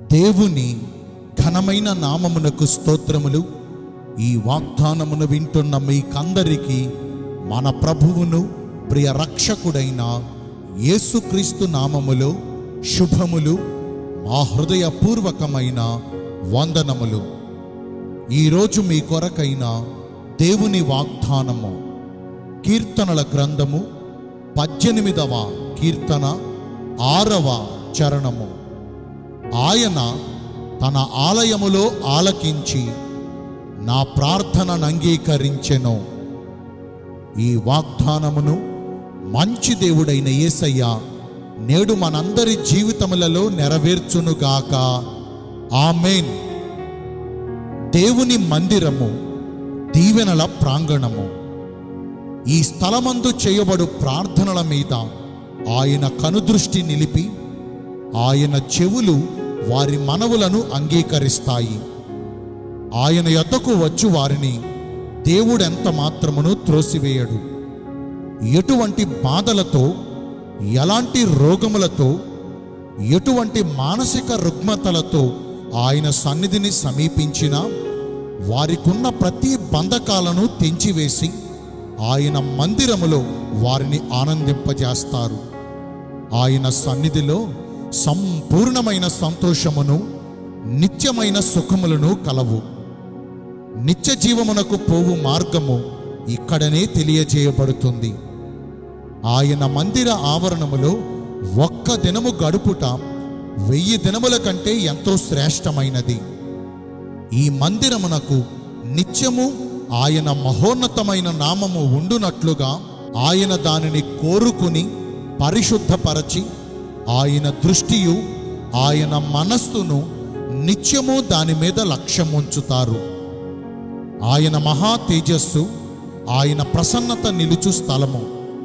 దేవుని ఘనమైన నామమునకు స్తోత్రములు ఈ వాగ్దానమును వింటున్న మీకందరికీ మన ప్రభువును ప్రియ రక్షకుడైన యేసుక్రీస్తు నామములో శుభములు మా హృదయపూర్వకమైన వందనములు ఈరోజు మీ కొరకైన దేవుని వాగ్దానము కీర్తనల గ్రంథము పద్దెనిమిదవ కీర్తన ఆరవ చరణము ఆయన తన ఆలయములో ఆలకించి నా ప్రార్థనను అంగీకరించెను ఈ వాగ్దానమును మంచి దేవుడైన యేసయ్య నేడు మనందరి జీవితములలో నెరవేర్చునుగాక ఆమెన్ దేవుని మందిరము దీవెనల ప్రాంగణము ఈ స్థలమందు చేయబడు ప్రార్థనల మీద ఆయన కనుదృష్టి నిలిపి ఆయన చెవులు వారి మనవులను అంగీకరిస్తాయి ఆయన యొద్దకు వచ్చు వారిని దేవుడెంత మాత్రమును త్రోసివేయడు ఎటువంటి బాధలతో ఎలాంటి రోగములతో ఎటువంటి మానసిక రుగ్మతలతో ఆయన సన్నిధిని సమీపించినా వారికున్న ప్రతి బంధకాలను తెంచివేసి ఆయన మందిరములో వారిని ఆనందింపజేస్తారు ఆయన సన్నిధిలో సంపూర్ణమైన సంతోషమును నిత్యమైన సుఖములను కలవు నిత్య జీవమునకు పోవు మార్గము ఇక్కడనే తెలియజేయబడుతుంది ఆయన మందిర ఆవరణములో ఒక్క దినము గడుపుట వెయ్యి దినముల కంటే ఎంతో శ్రేష్టమైనది ఈ మందిరమునకు నిత్యము ఆయన మహోన్నతమైన నామము ఉండునట్లుగా ఆయన దానిని కోరుకుని పరిశుద్ధపరచి ఆయన దృష్టియు ఆయన మనస్సును నిత్యము దాని మీద లక్ష్యముంచుతారు ఆయన మహా తేజస్సు ఆయన ప్రసన్నత నిలుచు స్థలము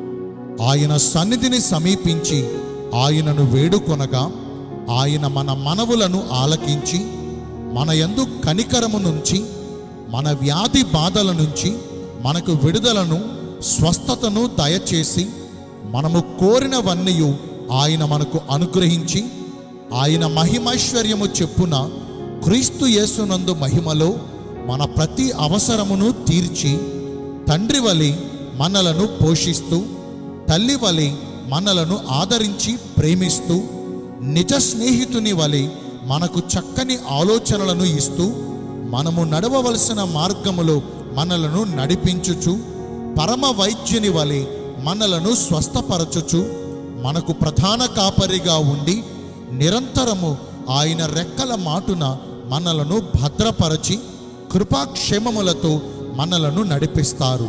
ఆయన సన్నిధిని సమీపించి ఆయనను వేడుకొనగా ఆయన మన మనవులను ఆలకించి మన యందు కనికరము నుంచి మన వ్యాధి బాధల నుంచి మనకు విడుదలను స్వస్థతను దయచేసి మనము కోరినవన్నీ ఆయన మనకు అనుగ్రహించి ఆయన మహిమైశ్వర్యము చెప్పున క్రీస్తు యేసునందు మహిమలో మన ప్రతి అవసరమును తీర్చి తండ్రి వలె మనలను పోషిస్తూ తల్లి వలె మనలను ఆదరించి ప్రేమిస్తూ నిజ స్నేహితుని వలె మనకు చక్కని ఆలోచనలను ఇస్తూ మనము నడవవలసిన మార్గములో మనలను నడిపించుచు పరమ వైద్యుని వలె మనలను స్వస్థపరచుచు మనకు ప్రధాన కాపరిగా ఉండి నిరంతరము ఆయన రెక్కల మాటున మనలను భద్రపరచి కృపాక్షేమములతో మనలను నడిపిస్తారు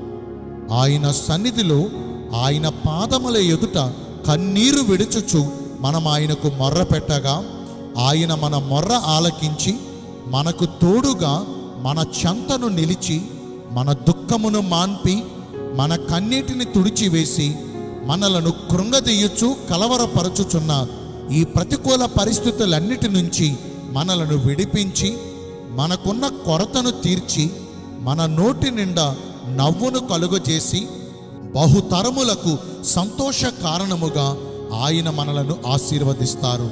ఆయన సన్నిధిలో ఆయన పాదముల ఎదుట కన్నీరు విడుచుచు మనం ఆయనకు మొర్ర పెట్టగా ఆయన మన మొర్ర ఆలకించి మనకు తోడుగా మన చెంతను నిలిచి మన దుఃఖమును మాన్పి మన కన్నీటిని తుడిచివేసి మనలను కృంగదీయుచు కలవరపరచుచున్న ఈ ప్రతికూల పరిస్థితులన్నిటి నుంచి మనలను విడిపించి మనకున్న కొరతను తీర్చి మన నోటి నిండా నవ్వును కలుగజేసి బహుతరములకు సంతోష కారణముగా ఆయన మనలను ఆశీర్వదిస్తారు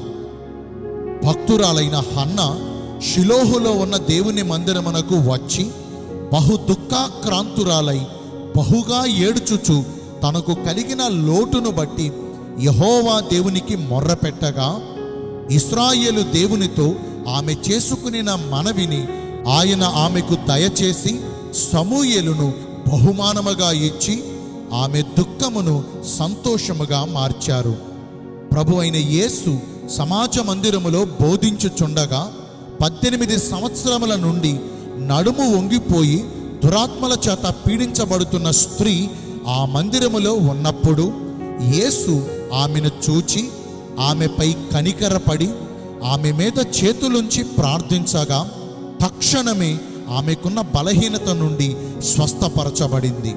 భక్తురాలైన హన్న షిలోహులో ఉన్న దేవుని మందిరమునకు వచ్చి బహు దుఃఖాక్రాంతురాలై బహుగా ఏడ్చుచు తనకు కలిగిన లోటును బట్టి యహోవా దేవునికి మొర్రపెట్టగా ఇస్రాయేలు దేవునితో ఆమె చేసుకునిన మనవిని ఆయన ఆమెకు దయచేసి సమూయేలును బహుమానముగా ఇచ్చి ఆమె దుఃఖమును సంతోషముగా మార్చారు ప్రభు అయిన యేసు సమాజ మందిరములో బోధించుచుండగా పద్దెనిమిది సంవత్సరముల నుండి నడుము వంగిపోయి దురాత్మల చేత పీడించబడుతున్న స్త్రీ ఆ మందిరములో ఉన్నప్పుడు యేసు ఆమెను చూచి ఆమెపై కనికరపడి ఆమె మీద చేతులుంచి ప్రార్థించగా తక్షణమే ఆమెకున్న బలహీనత నుండి స్వస్థపరచబడింది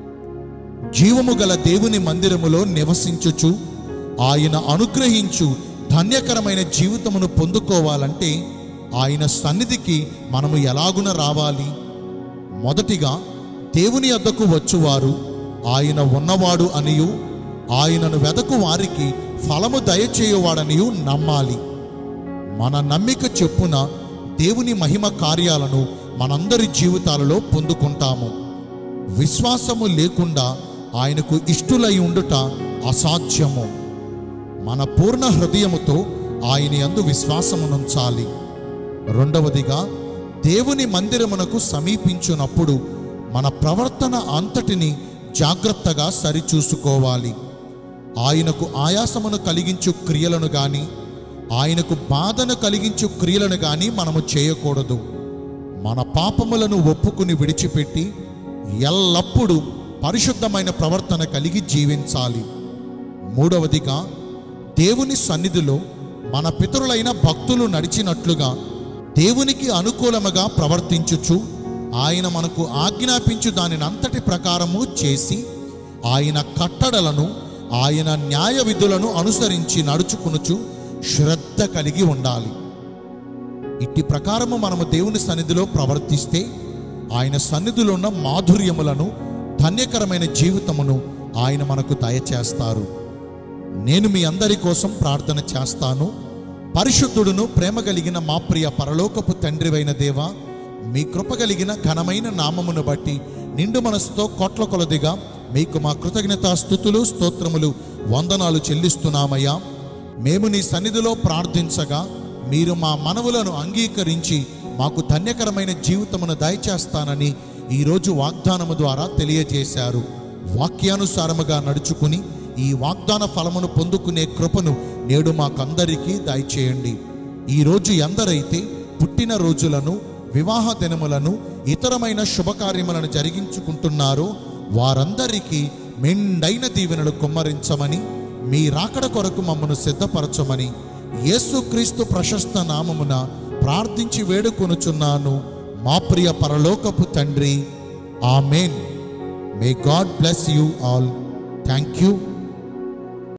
జీవము గల దేవుని మందిరములో నివసించుచు ఆయన అనుగ్రహించు ధన్యకరమైన జీవితమును పొందుకోవాలంటే ఆయన సన్నిధికి మనము ఎలాగున రావాలి మొదటిగా దేవుని వద్దకు వచ్చువారు ఆయన ఉన్నవాడు అనియు ఆయనను వెదకు వారికి ఫలము దయచేయువాడనియు నమ్మాలి మన నమ్మిక చెప్పున దేవుని మహిమ కార్యాలను మనందరి జీవితాలలో పొందుకుంటాము విశ్వాసము లేకుండా ఆయనకు ఇష్టులై ఉండుట అసాధ్యము మన పూర్ణ హృదయముతో ఆయన యందు విశ్వాసమునుంచాలి రెండవదిగా దేవుని మందిరమునకు సమీపించునప్పుడు మన ప్రవర్తన అంతటిని జాగ్రత్తగా సరిచూసుకోవాలి ఆయనకు ఆయాసమును కలిగించు క్రియలను గాని ఆయనకు బాధను కలిగించు క్రియలను గాని మనము చేయకూడదు మన పాపములను ఒప్పుకుని విడిచిపెట్టి ఎల్లప్పుడూ పరిశుద్ధమైన ప్రవర్తన కలిగి జీవించాలి మూడవదిగా దేవుని సన్నిధిలో మన పితరులైన భక్తులు నడిచినట్లుగా దేవునికి అనుకూలముగా ప్రవర్తించుచు ఆయన మనకు ఆజ్ఞాపించు దానిని అంతటి ప్రకారము చేసి ఆయన కట్టడలను ఆయన న్యాయ విధులను అనుసరించి నడుచుకునుచు శ్రద్ధ కలిగి ఉండాలి ఇట్టి ప్రకారము మనము దేవుని సన్నిధిలో ప్రవర్తిస్తే ఆయన సన్నిధిలో ఉన్న మాధుర్యములను ధన్యకరమైన జీవితమును ఆయన మనకు దయచేస్తారు నేను మీ అందరి కోసం ప్రార్థన చేస్తాను పరిశుద్ధుడును ప్రేమ కలిగిన మా ప్రియ పరలోకపు తండ్రివైన దేవ మీ కృప కలిగిన ఘనమైన నామమును బట్టి నిండు మనసుతో కోట్ల కొలదిగా మీకు మా కృతజ్ఞత స్థుతులు స్తోత్రములు వందనాలు చెల్లిస్తున్నామయ్యా మేము నీ సన్నిధిలో ప్రార్థించగా మీరు మా మనవులను అంగీకరించి మాకు ధన్యకరమైన జీవితమును దయచేస్తానని ఈరోజు వాగ్దానము ద్వారా తెలియజేశారు వాక్యానుసారముగా నడుచుకుని ఈ వాగ్దాన ఫలమును పొందుకునే కృపను నేడు మాకందరికీ దయచేయండి ఈరోజు ఎందరైతే పుట్టిన రోజులను వివాహ దినములను ఇతరమైన శుభకార్యములను జరిగించుకుంటున్నారో వారందరికీ మెండైన దీవెనలు కుమ్మరించమని మీ రాకడ కొరకు మమ్మను సిద్ధపరచమని యేసుక్రీస్తు ప్రశస్త నామమున ప్రార్థించి వేడుకొనుచున్నాను మా ప్రియ పరలోకపు తండ్రి amen may God bless you all thank you